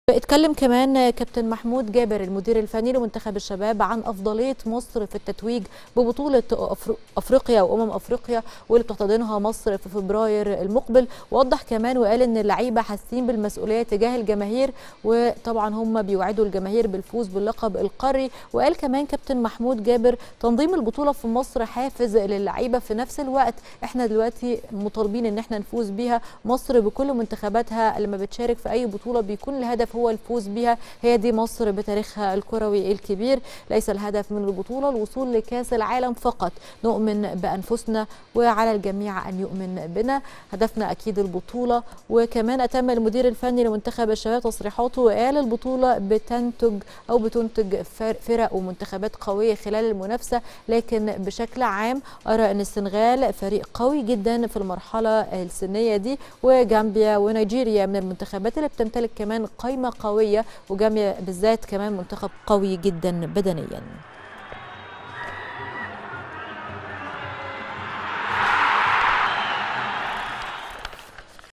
اتكلم كمان كابتن محمود جابر المدير الفني لمنتخب الشباب عن افضليه مصر في التتويج ببطوله افريقيا وامم افريقيا واللي بتحتضنها مصر في فبراير المقبل ووضح كمان وقال ان اللعيبه حاسين بالمسؤوليه تجاه الجماهير وطبعا هم بيوعدوا الجماهير بالفوز باللقب القاري وقال كمان كابتن محمود جابر تنظيم البطوله في مصر حافز للعيبه في نفس الوقت احنا دلوقتي مطالبين ان احنا نفوز بيها مصر بكل منتخباتها لما بتشارك في اي بطوله بيكون الهدف هو الفوز بها هي دي مصر بتاريخها الكروي الكبير ليس الهدف من البطوله الوصول لكاس العالم فقط نؤمن بانفسنا وعلى الجميع ان يؤمن بنا هدفنا اكيد البطوله وكمان اتم المدير الفني لمنتخب الشباب تصريحاته وقال البطوله بتنتج او بتنتج فرق ومنتخبات قويه خلال المنافسه لكن بشكل عام ارى ان السنغال فريق قوي جدا في المرحله السنيه دي وجامبيا ونيجيريا من المنتخبات اللي بتمتلك كمان قائمه قويه وجامبيا بالذات كمان منتخب قوي جدا بدنيا